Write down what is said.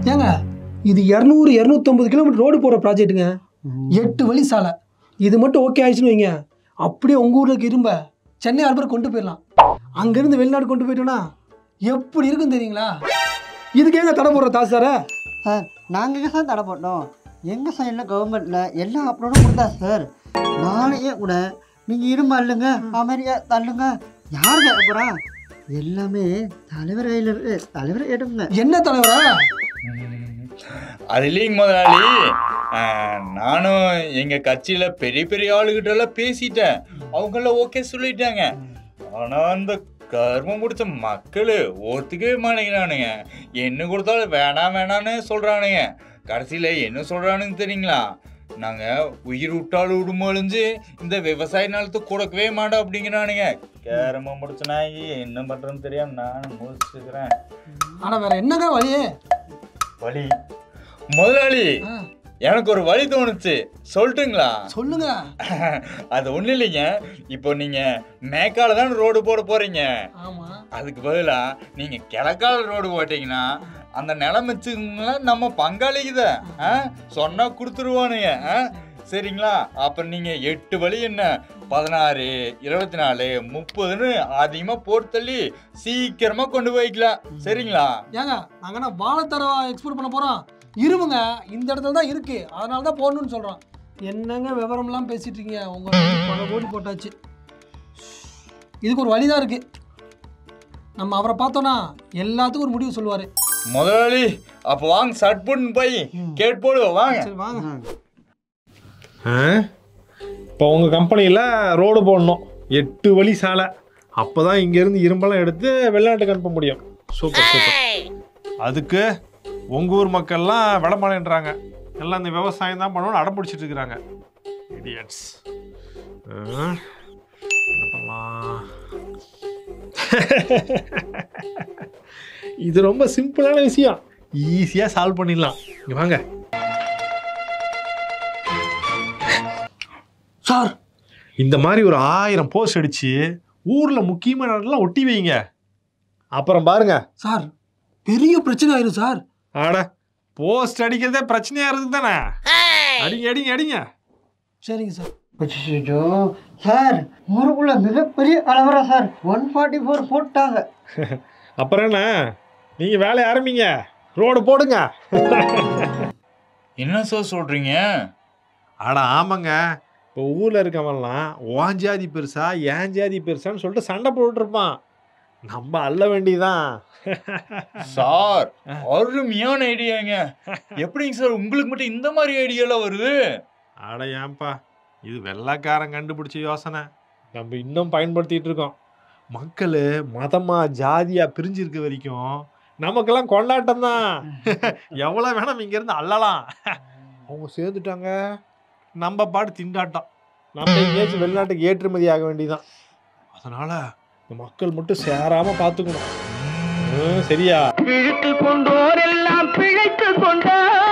ஏங்க இது இரநூறு இரநூத்தம்பது கிலோமீட்டர் ரோடு போகிற ப்ராஜெக்ட்டுங்க எட்டு வழி சாலை இது மட்டும் ஓகே ஆயிடுச்சுன்னு வைங்க அப்படியே உங்கள் ஊரில் இருக்க இரும்ப சென்னை ஹார்பர் கொண்டு போயிடலாம் அங்கேருந்து வெளிநாடு கொண்டு போயிட்டோன்னா எப்படி இருக்கும் தெரியுங்களா இதுக்கு ஏங்க தடை போடுற தாசார சார் நாங்கள் எங்கே சார் தடை போட்டோம் எங்கள் சைடில் கவர்மெண்ட்டில் எல்லா அப்ரோடும் கொடுத்தா சார் நாளைக்கே கூட நீங்கள் இரும்பு அள்ளுங்க அமெரிக்கா தள்ளுங்க யார் கேட்க போகிறா எல்லாமே தலைவர் கையில் இருக்கு தலைவர் எடுங்க என்ன தலைவரா அது இல்லைங்க முதலாளி ஆஹ், நானும் எங்க கட்சியில பெரிய பெரிய ஆளுகிட்ட எல்லாம் பேசிட்டேன் அவங்களாம் ஓகே சொல்லிட்டாங்க ஆனா அந்த கர்மம் முடிச்ச மக்கள் ஒத்துக்கவே மாட்டேங்கிறானுங்க என்ன கொடுத்தாலும் வேணாம் வேணான்னு சொல்றானுங்க கடைசியில என்ன சொல்றானுங்க தெரியுங்களா நாங்க உயிர் விட்டாலும் விடுமொழிஞ்சு இந்த விவசாய நிலத்தை கொடுக்கவே மாட்டோம் அப்படிங்கிறானுங்க கர்மம் முடிச்ச நாயி என்ன பண்றேன்னு தெரியாம நானும் முடிச்சுக்கிறேன் ஆனால் வேற என்னங்க வழியே வழி முதலாளி ஆ, எனக்கு ஒரு வழி தோணுச்சு சொல்லட்டுங்களா சொல்லுங்க அது ஒண்ணும் இல்லைங்க இப்போ நீங்க மேக்கால தான் ரோடு போட போறீங்க ஆமாம் அதுக்கு பதிலா நீங்க கிழக்கால ரோடு போட்டீங்கன்னா அந்த நிலமிச்சுங்களா நம்ம பங்காளிக்கு தான் சொன்னா கொடுத்துருவானுங்க ஆ? சரிங்களா அப்ப நீங்க எட்டு வழி என்ன பதினாறு இருபத்தி நாலு முப்பதுன்னு அதிகமா போட்டு தள்ளி சீக்கிரமா கொண்டு போய்க்கலாம் சரிங்களா ஏங்க நாங்கள் என்ன வாழைத்தர எக்ஸ்போர்ட் பண்ண போகிறோம் இருமுங்க இந்த இடத்துல தான் இருக்கு அதனால தான் போடணும்னு சொல்கிறோம் என்னங்க விவரம்லாம் பேசிட்டு இருக்கீங்க உங்கள் பல கோடி போட்டாச்சு இதுக்கு ஒரு வழி தான் இருக்கு நம்ம அவரை பார்த்தோன்னா எல்லாத்துக்கும் ஒரு முடிவு சொல்லுவார் முதலாளி அப்ப வாங்க சட்புன்னு போய் கேட் போடுவோம் வாங்க சரி வாங்க இப்போ உங்கள் கம்பெனியில் ரோடு போடணும் எட்டு வழி சாலை அப்போ தான் இங்கேருந்து இரும்பெல்லாம் எடுத்து வெளிநாட்டுக்கு அனுப்ப முடியும் சூப்பர் சூப்பர் அதுக்கு உங்கள் ஊர் மக்கள்லாம் விடமாட்டேன்றாங்க எல்லாம் இந்த விவசாயம் தான் பண்ணணும்னு அடம் பிடிச்சிட்டு இருக்கிறாங்க இடியட்ஸ் என்ன பண்ணலாம் இது ரொம்ப சிம்பிளான விஷயம் ஈஸியாக சால்வ் பண்ணிடலாம் இங்கே வாங்க சார் இந்த மாதிரி ஒரு ஆயிரம் போஸ்ட் அடிச்சு ஊர்ல முக்கியமான இடம்லாம் ஒட்டி வைங்க அப்புறம் பாருங்க சார் பெரிய பிரச்சனை ஆயிரும் சார் ஆட போஸ்ட் அடிக்கிறதே பிரச்சனையா இருக்கு தானே அடிங்க அடிங்க அடிங்க சரிங்க சார் அச்சோ சார் ஊருக்குள்ள மிகப்பெரிய கலவரா சார் ஒன் ஃபார்ட்டி ஃபோர் போட்டாங்க அப்புறம் என்ன நீங்க வேலையை ஆரம்பிங்க ரோடு போடுங்க என்ன சார் சொல்றீங்க ஆட ஆமாங்க இப்போ ஊர்ல இருக்கவன்லாம் உன் ஜாதி பெருசா ஏன் ஜாதி பெருசான்னு சொல்லிட்டு சண்டை போட்டுட்டு இருப்பான் நம்ம அள்ள வேண்டியதான் சார் அருமையான ஐடியாங்க எப்படிங்க சார் உங்களுக்கு மட்டும் இந்த மாதிரி ஐடியாலாம் வருது அட ஏன்பா இது வெள்ளைக்காரன் கண்டுபிடிச்ச யோசனை நம்ம இன்னும் பயன்படுத்திட்டு இருக்கோம் மக்கள் மதமா ஜாதியா பிரிஞ்சு இருக்க வரைக்கும் நமக்கெல்லாம் கொண்டாட்டம் தான் எவ்வளோ வேணாம் இங்கேருந்து அள்ளலாம் அவங்க சேர்ந்துட்டாங்க நம்ம பாட்டு திண்டாட்டம் நம்ம எங்கேயாச்சும் வெளிநாட்டுக்கு ஏற்றுமதி ஆக வேண்டியதான் அதனால இந்த மக்கள் மட்டும் சேராம பார்த்துக்கணும் ம், சரியா இழுத்து கொண்டோரெல்லாம் பிழைத்து கொண்டார்